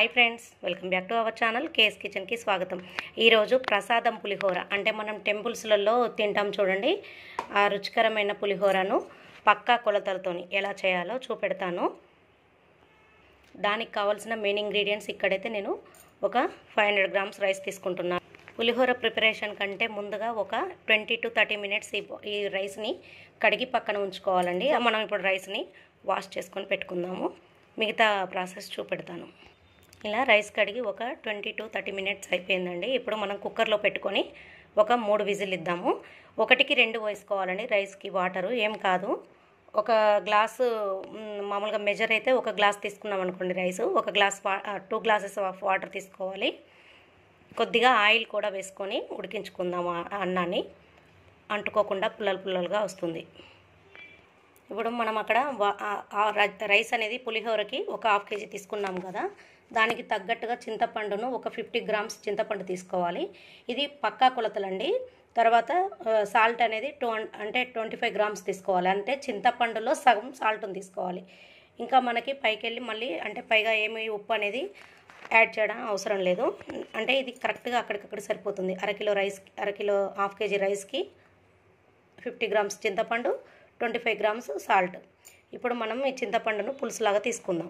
hi friends welcome back to our channel KS కిచెన్కి స్వాగతం ఈరోజు ప్రసాదం పులిహోర అంటే మనం టెంపుల్స్లలో తింటాం చూడండి ఆ రుచికరమైన పులిహోరను పక్కా కొలతలతోని ఎలా చేయాలో చూపెడతాను దానికి కావాల్సిన మెయిన్ ఇంగ్రీడియంట్స్ ఇక్కడైతే నేను ఒక ఫైవ్ హండ్రెడ్ గ్రామ్స్ రైస్ తీసుకుంటున్నాను పులిహోర ప్రిపరేషన్ కంటే ముందుగా ఒక ట్వంటీ టు థర్టీ మినిట్స్ ఈ ఈ రైస్ని కడిగి పక్కన ఉంచుకోవాలండి మనం ఇప్పుడు రైస్ని వాష్ చేసుకొని పెట్టుకుందాము మిగతా ప్రాసెస్ చూపెడతాను ఇలా రైస్ కడిగి ఒక ట్వంటీ టు థర్టీ మినిట్స్ అయిపోయిందండి ఇప్పుడు మనం కుక్కర్లో పెట్టుకొని ఒక మూడు విజిల్ ఇద్దాము ఒకటికి రెండు వేసుకోవాలండి రైస్కి వాటరు ఏం కాదు ఒక గ్లాసు మ్, మామూలుగా మెజర్ అయితే ఒక గ్లాస్ తీసుకున్నాం అనుకోండి రైస్ ఒక గ్లాస్ వా టూ గ్లాసెస్ ఆఫ్ వాటర్ తీసుకోవాలి కొద్దిగా ఆయిల్ కూడా వేసుకొని ఉడికించుకుందాం ఆ అన్నాన్ని అంటుకోకుండా పుల్లలు పుల్లలుగా వస్తుంది ఇప్పుడు మనం అక్కడ వా- ఆ- ఆ ర- రైస్ అనేది పులిహోరకి ఒక హాఫ్ కేజీ తీసుకున్నాం కదా దానికి తగ్గట్టుగా చింతపండును ఒక ఫిఫ్టీ గ్రామ్స్ చింతపండు తీసుకోవాలి ఇది పక్కా కొలతలండి తర్వాత సాల్ట్ అనేది టూ అంటే ట్వంటీ ఫైవ్ గ్రామ్స్ తీసుకోవాలి అంటే చింతపండులో సగం సాల్ట్ని తీసుకోవాలి ఇంకా మనకి పైకి వెళ్ళి మళ్ళీ అంటే పైగా ఏమి ఉప్పు అనేది యాడ్ చేయడం అవసరం లేదు అంటే ఇది కరెక్ట్గా అక్కడికక్కడ సరిపోతుంది అరకిలో రైస్ అరకిలో హాఫ్ కేజీ రైస్కి ఫిఫ్టీ గ్రామ్స్ చింతపండు ట్వంటీ ఫైవ్ గ్రామ్స్ సాల్ట్ ఇప్పుడు మనం ఈ చింతపండును పులుసులాగా తీసుకుందాం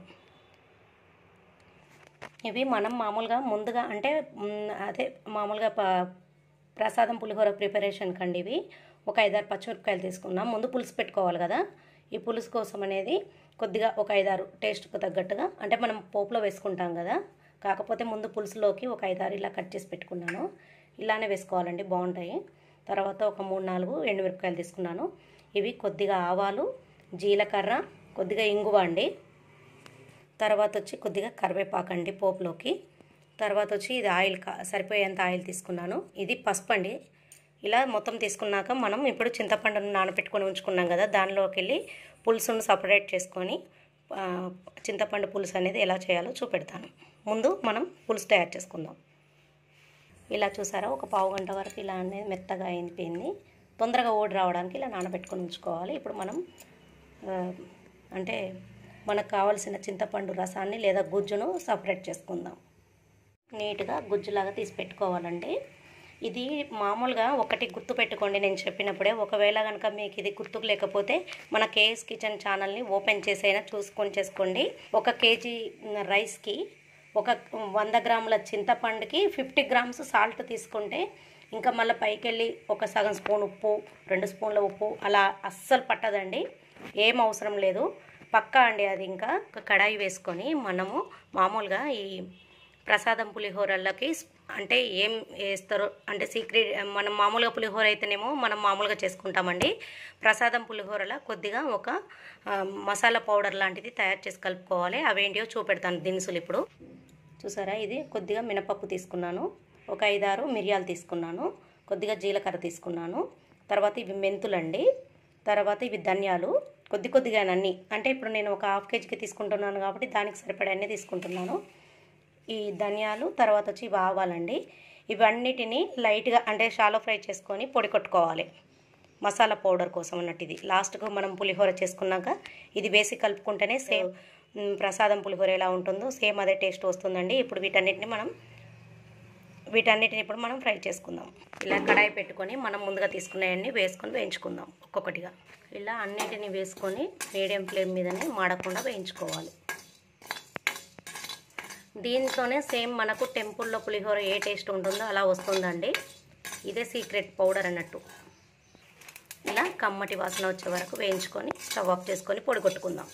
ఇవి మనం మామూలుగా ముందుగా అంటే మ్, అదే మామూలుగా ప ప్రసాదం పులిహోర ప్రిపరేషన్ కండి ఇవి ఒక ఐదారు పచ్చిమిరపకాయలు తీసుకున్నాం ముందు పులుసు పెట్టుకోవాలి కదా ఈ పులుసు కోసం అనేది కొద్దిగా ఒక ఐదారు టేస్ట్కు తగ్గట్టుగా అంటే మనం పోపులో వేసుకుంటాం కదా కాకపోతే ముందు పులుసులోకి ఒక ఐదారు ఇలా కట్ చేసి పెట్టుకున్నాను ఇలానే వేసుకోవాలండి బాగుంటాయి తర్వాత ఒక మూడు నాలుగు ఎండుమిరపకాయలు తీసుకున్నాను ఇవి కొద్దిగా ఆవాలు జీలకర్ర కొద్దిగా ఇంగువ అండి తర్వాత వచ్చి కొద్దిగా కరివేపాకు అండి పోపులోకి తర్వాత వచ్చి ఇది ఆయిల్ కా సరిపోయేంత ఆయిల్ తీసుకున్నాను ఇది పసుపు అండి ఇలా మొత్తం తీసుకున్నాక మనం ఇప్పుడు చింతపండును నానబెట్టుకొని ఉంచుకున్నాం కదా దానిలోకి వెళ్ళి పులుసును సపరేట్ చేసుకొని ఆ, చింతపండు పులుసు అనేది ఎలా చేయాలో చూపెడతాను ముందు మనం పులుసు తయారు చేసుకుందాం ఇలా చూసారా ఒక పావు గంట వరకు ఇలా అనేది మెత్తగా అయిపోయింది తొందరగా ఓడి రావడానికి ఇలా నానబెట్టుకొని ఉంచుకోవాలి ఇప్పుడు మనం ఆ, అంటే మనకు కావలసిన చింతపండు రసాన్ని లేదా గుజ్జును సపరేట్ చేసుకుందాం నీట్గా గుజ్జులాగా తీసి పెట్టుకోవాలండి ఇది మామూలుగా ఒకటి గుర్తు పెట్టుకోండి నేను చెప్పినప్పుడే ఒకవేళ కనుక మీకు ఇది గుర్తుకు లేకపోతే మన కేఎస్ కిచెన్ ఛానల్ని ఓపెన్ చేసైనా చూసుకొని చేసుకోండి ఒక కేజీ రైస్కి ఒక వంద గ్రాముల చింతపండుకి ఫిఫ్టీ గ్రామ్స్ సాల్ట్ తీసుకుంటే ఇంకా మళ్ళీ పైకి వెళ్ళి ఒక సగం స్పూన్ ఉప్పు రెండు స్పూన్ల ఉప్పు అలా అస్సలు పట్టదండి ఏం అవసరం లేదు పక్కా అండి అది ఇంకా ఒక కడాయి వేసుకొని మనము మామూలుగా ఈ ప్రసాదం పులిహోరలకి స్- అంటే ఏం వేస్తారో అంటే సీక్రెట్ మనం మామూలుగా పులిహోర అయితేనేమో మనం మామూలుగా చేసుకుంటామండి ప్రసాదం పులిహోరలో కొద్దిగా ఒక ఆ, మసాలా పౌడర్ లాంటిది తయారు చేసి కలుపుకోవాలి అవేంటియో చూపెడతాను దినుసులు ఇప్పుడు చూసారా ఇది కొద్దిగా మినపప్పు తీసుకున్నాను ఒక ఐదారు మిరియాలు తీసుకున్నాను కొద్దిగా జీలకర్ర తీసుకున్నాను తర్వాత ఇవి మెంతులండి తర్వాత ఇవి ధనియాలు కొద్ది కొద్దిగా అన్నీ అంటే ఇప్పుడు నేను ఒక హాఫ్ కేజీకి తీసుకుంటున్నాను కాబట్టి దానికి సరిపడా అన్నీ తీసుకుంటున్నాను ఈ ధనియాలు తర్వాత వచ్చి ఇవి ఆవాలండి ఇవన్నిటిని లైట్గా అంటే షాలో ఫ్రై చేసుకొని పొడి కొట్టుకోవాలి మసాలా పౌడర్ కోసం అన్నట్టు ఇది లాస్ట్కు మనం పులిహోర చేసుకున్నాక ఇది వేసి కలుపుకుంటేనే సేమ్ మ్, ప్రసాదం పులిహోర ఎలా ఉంటుందో సేమ్ అదే టేస్ట్ వస్తుందండి ఇప్పుడు వీటన్నిటిని మనం వీటన్నిటిని ఇప్పుడు మనం ఫ్రై చేసుకుందాం ఇలా కడాయి పెట్టుకొని మనం ముందుగా తీసుకున్నవన్నీ వేసుకొని వేయించుకుందాం ఒక్కొక్కటిగా ఇలా అన్నిటిని వేసుకొని మీడియం ఫ్లేమ్ మీదనే మాడకుండా వేయించుకోవాలి దీంతోనే సేమ్ మనకు టెంపుల్లో పులిహోర ఏ టేస్ట్ ఉంటుందో అలా వస్తుందండి ఇదే సీక్రెట్ పౌడర్ అన్నట్టు ఇలా కమ్మటి వాసన వచ్చే వరకు వేయించుకొని స్టవ్ ఆఫ్ చేసుకొని పొడి కొట్టుకుందాం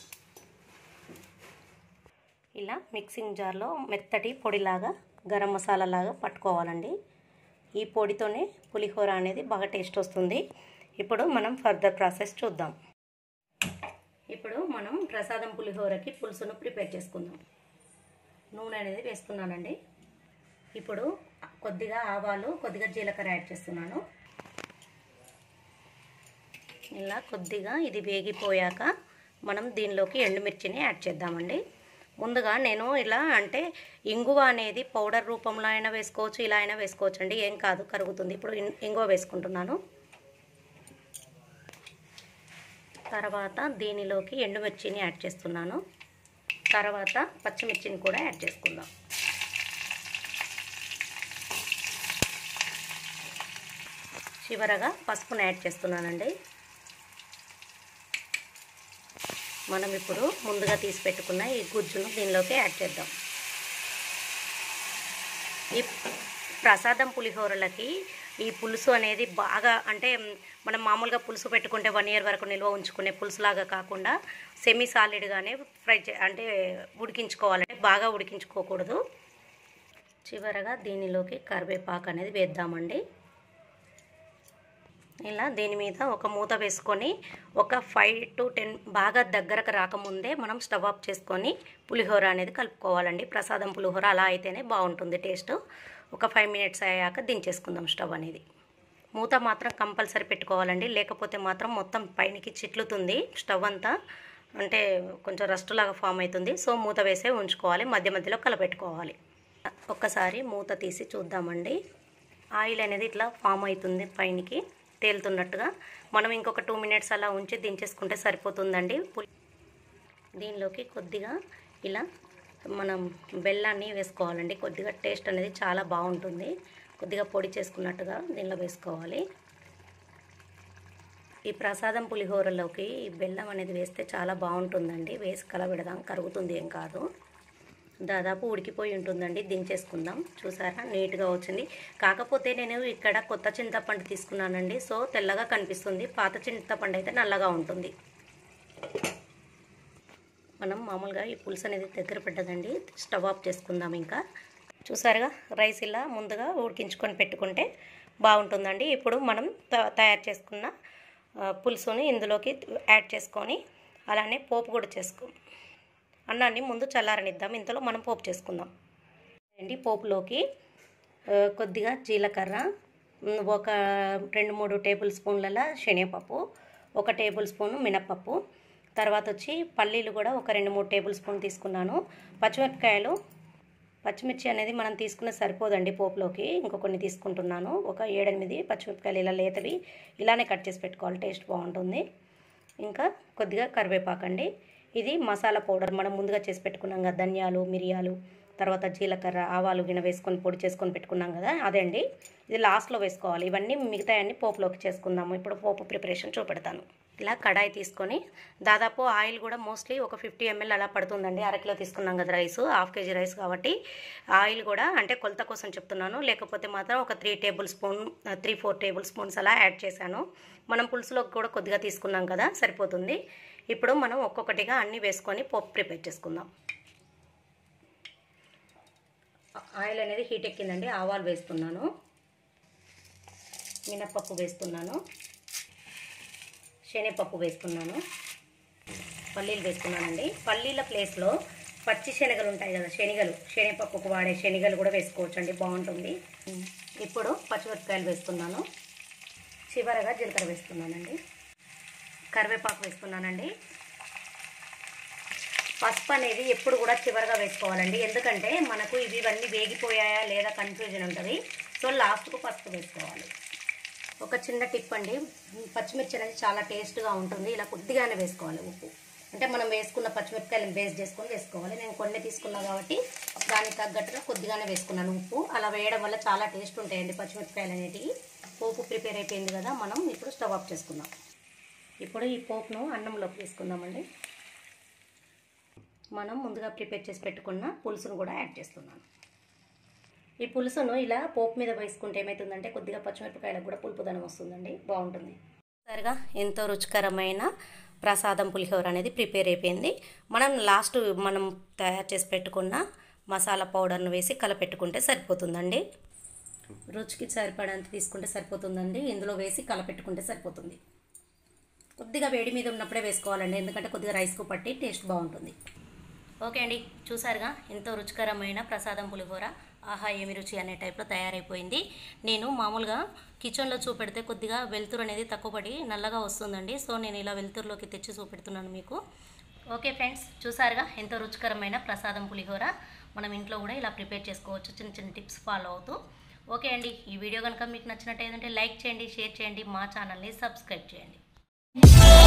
ఇలా మిక్సింగ్ జార్లో మెత్తటి పొడిలాగా గరం మసాలా లాగా పట్టుకోవాలండి ఈ పొడితోనే పులిహోర అనేది బాగా టేస్ట్ వస్తుంది ఇప్పుడు మనం ఫర్దర్ ప్రాసెస్ చూద్దాం ఇప్పుడు మనం ప్రసాదం పులిహోరకి పులుసును ప్రిపేర్ చేసుకుందాం నూనె అనేది వేస్తున్నానండి ఇప్పుడు కొద్దిగా ఆవాలు కొద్దిగా జీలకర్ర యాడ్ చేస్తున్నాను ఇలా కొద్దిగా ఇది వేగిపోయాక మనం దీనిలోకి ఎండుమిర్చిని యాడ్ చేద్దామండి ముందుగా నేను ఇలా అంటే ఇంగువ అనేది పౌడర్ రూపంలో అయినా వేసుకోవచ్చు ఇలా అయినా వేసుకోవచ్చు అండి ఏం కాదు కరుగుతుంది ఇప్పుడు ఇం- ఇంగువ వేసుకుంటున్నాను తర్వాత దీనిలోకి ఎండుమిర్చిని యాడ్ చేస్తున్నాను తర్వాత పచ్చిమిర్చిని కూడా యాడ్ చేసుకుందాం చివరగా పసుపును యాడ్ చేస్తున్నానండి మనం ఇప్పుడు ముందుగా తీసి పెట్టుకున్న ఈ గుజ్జును దీనిలోకి యాడ్ చేద్దాం ఈ ప్రసాదం పులిహోరలకి ఈ పులుసు అనేది బాగా అంటే మనం మామూలుగా పులుసు పెట్టుకుంటే వన్ ఇయర్ వరకు నిల్వ ఉంచుకునే పులుసులాగా కాకుండా సెమీ సాలిడ్గానే ఫ్రై చే అంటే ఉడికించుకోవాలంటే బాగా ఉడికించుకోకూడదు చివరగా దీనిలోకి కరివేపాకు అనేది వేద్దామండి ఇలా దీని మీద ఒక మూత వేసుకొని ఒక ఫైవ్ టు టెన్ బాగా దగ్గరకు రాకముందే మనం స్టవ్ ఆఫ్ చేసుకొని పులిహోర అనేది కలుపుకోవాలండి ప్రసాదం పులిహోర అలా అయితేనే బాగుంటుంది టేస్ట్ ఒక ఫైవ్ మినిట్స్ అయ్యాక దించేసుకుందాం స్టవ్ అనేది మూత మాత్రం కంపల్సరీ పెట్టుకోవాలండి లేకపోతే మాత్రం మొత్తం పైనకి చిట్లుతుంది స్టవ్ అంతా అంటే కొంచెం రస్ట్ లాగా ఫామ్ అవుతుంది సో మూత వేసే ఉంచుకోవాలి మధ్య మధ్యలో కలపెట్టుకోవాలి ఒక్కసారి మూత తీసి చూద్దామండి ఆయిల్ అనేది ఇట్లా ఫామ్ అవుతుంది పైనకి తేలుతున్నట్టుగా మనం ఇంకొక టూ మినిట్స్ అలా ఉంచి దించేసుకుంటే సరిపోతుందండి దీనిలోకి కొద్దిగా ఇలా మనం బెల్లాన్ని వేసుకోవాలండి కొద్దిగా టేస్ట్ అనేది చాలా బాగుంటుంది కొద్దిగా పొడి చేసుకున్నట్టుగా దీనిలో వేసుకోవాలి ఈ ప్రసాదం పులిహోరలోకి ఈ బెల్లం అనేది వేస్తే చాలా బాగుంటుందండి వేసి కలబెడదాం కరుగుతుంది ఏం కాదు దాదాపు ఉడికిపోయి ఉంటుందండి దించేసుకుందాం చూసారా నీట్గా వచ్చింది కాకపోతే నేను ఇక్కడ కొత్త చింతపండు తీసుకున్నానండి సో తెల్లగా కనిపిస్తుంది పాత చింతపండు అయితే నల్లగా ఉంటుంది మనం మామూలుగా ఈ పులుసు అనేది దగ్గర పెట్టదండి స్టవ్ ఆఫ్ చేసుకుందాం ఇంకా చూసారుగా రైస్ ఇలా ముందుగా ఉడికించుకొని పెట్టుకుంటే బాగుంటుందండి ఇప్పుడు మనం తయారు చేసుకున్న పులుసుని ఇందులోకి యాడ్ చేసుకొని అలానే పోపు కూడా చేసుకో అన్నాన్ని ముందు చల్లారనిద్దాం ఇంతలో మనం పోపు చేసుకుందాం అండి పోపులోకి కొద్దిగా జీలకర్ర ఒక రెండు మూడు టేబుల్ స్పూన్ల శనగపప్పు ఒక టేబుల్ స్పూను మినప్పప్పు తర్వాత వచ్చి పల్లీలు కూడా ఒక రెండు మూడు టేబుల్ స్పూన్ తీసుకున్నాను పచ్చిమిరపకాయలు పచ్చిమిర్చి అనేది మనం తీసుకునే సరిపోదండి పోపులోకి ఇంకో కొన్ని తీసుకుంటున్నాను ఒక ఏడెనిమిది పచ్చిమిరపకాయలు ఇలా లేతవి ఇలానే కట్ చేసి పెట్టుకోవాలి టేస్ట్ బాగుంటుంది ఇంకా కొద్దిగా కరివేపాకు అండి ఇది మసాలా పౌడర్ మనం ముందుగా చేసి పెట్టుకున్నాం కదా ధనియాలు మిరియాలు తర్వాత జీలకర్ర ఆవాలు గిన్నె వేసుకొని పొడి చేసుకొని పెట్టుకున్నాం కదా అదే అండి ఇది లాస్ట్లో వేసుకోవాలి ఇవన్నీ మిగతా అన్ని పోపులోకి చేసుకుందాము ఇప్పుడు పోపు ప్రిపరేషన్ చూపెడతాను ఇలా కడాయి తీసుకొని దాదాపు ఆయిల్ కూడా మోస్ట్లీ ఒక ఫిఫ్టీ ఎంఎల్ అలా పడుతుందండి అరకిలో తీసుకున్నాం కదా రైస్ హాఫ్ కేజీ రైస్ కాబట్టి ఆయిల్ కూడా అంటే కొలత కోసం చెప్తున్నాను లేకపోతే మాత్రం ఒక three tablespoon three four tablespoons అలా యాడ్ చేశాను మనం పులుసులోకి కూడా కొద్దిగా తీసుకున్నాం కదా సరిపోతుంది ఇప్పుడు మనం ఒక్కొక్కటిగా అన్నీ వేసుకొని పప్పు ప్రిపేర్ చేసుకుందాం ఆయిల్ అనేది హీట్ ఎక్కిందండి ఆవాలు వేస్తున్నాను మినప్పప్పు వేస్తున్నాను శనగపప్పు వేస్తున్నాను పల్లీలు వేస్తున్నానండి పల్లీల ప్లేస్లో పచ్చి శనగలు ఉంటాయి కదా శనగలు శనగపప్పుకు వాడే శనగలు కూడా వేసుకోవచ్చు అండి బాగుంటుంది ఇప్పుడు పచ్చిమిరపకాయలు వేస్తున్నాను చివరగా జీలకర్ర వేస్తున్నానండి కరివేపాకు వేస్తున్నానండి పసుపు అనేది ఎప్పుడు కూడా చివరగా వేసుకోవాలండి ఎందుకంటే మనకు ఇవి ఇవన్నీ వేగిపోయాయా లేదా కన్ఫ్యూజన్ ఉంటుంది సో లాస్ట్కు పసుపు వేసుకోవాలి ఒక చిన్న టిప్ అండి పచ్చిమిర్చి అనేది చాలా టేస్ట్గా ఉంటుంది ఇలా కొద్దిగానే వేసుకోవాలి ఉప్పు అంటే మనం వేసుకున్న పచ్చిమిరపకాయలను బేస్ చేసుకొని వేసుకోవాలి నేను కొన్ని తీసుకున్నా కాబట్టి దానికి తగ్గట్టుగా కొద్దిగానే వేసుకున్నాను ఉప్పు అలా వేయడం వల్ల చాలా టేస్ట్ ఉంటాయండి పచ్చిమిరపకాయలు అనేటివి పోపు ప్రిపేర్ అయిపోయింది కదా మనం ఇప్పుడు స్టవ్ ఆఫ్ చేసుకుందాం ఇప్పుడు ఈ పోపును అన్నంలోకి వేసుకుందామండి మనం ముందుగా ప్రిపేర్ చేసి పెట్టుకున్న పులుసును కూడా యాడ్ చేస్తున్నాను ఈ పులుసును ఇలా పోపు మీద వేసుకుంటే ఏమవుతుందంటే కొద్దిగా పచ్చిమిరపకాయలకు కూడా పులుపుదనం వస్తుందండి బాగుంటుంది సరిగా ఎంతో రుచికరమైన ప్రసాదం పులిహోర అనేది ప్రిపేర్ అయిపోయింది మనం లాస్ట్ మనం తయారు చేసి పెట్టుకున్న మసాలా పౌడర్ను వేసి కలపెట్టుకుంటే సరిపోతుందండి రుచికి సరిపడంత తీసుకుంటే సరిపోతుందండి ఇందులో వేసి కలపెట్టుకుంటే సరిపోతుంది కొద్దిగా వేడి మీద ఉన్నప్పుడే వేసుకోవాలండి ఎందుకంటే కొద్దిగా రైస్కు పట్టి టేస్ట్ బాగుంటుంది ఓకే అండి చూసారుగా ఎంతో రుచికరమైన ప్రసాదం పులిహోర ఆహా ఏమి రుచి అనే టైప్లో తయారైపోయింది నేను మామూలుగా కిచెన్లో చూపెడితే కొద్దిగా వెలుతురు అనేది తక్కువ పడి నల్లగా వస్తుందండి సో నేను ఇలా వెలుతురులోకి తెచ్చి చూపెడుతున్నాను మీకు ఓకే ఫ్రెండ్స్ చూసారుగా ఎంతో రుచికరమైన ప్రసాదం పులిహోర మనం ఇంట్లో కూడా ఇలా ప్రిపేర్ చేసుకోవచ్చు చిన్న చిన్న టిప్స్ ఫాలో అవుతూ ఓకే అండి ఈ వీడియో కనుక మీకు నచ్చినట్టయితే లైక్ చేయండి షేర్ చేయండి మా ఛానల్ని సబ్స్క్రైబ్ చేయండి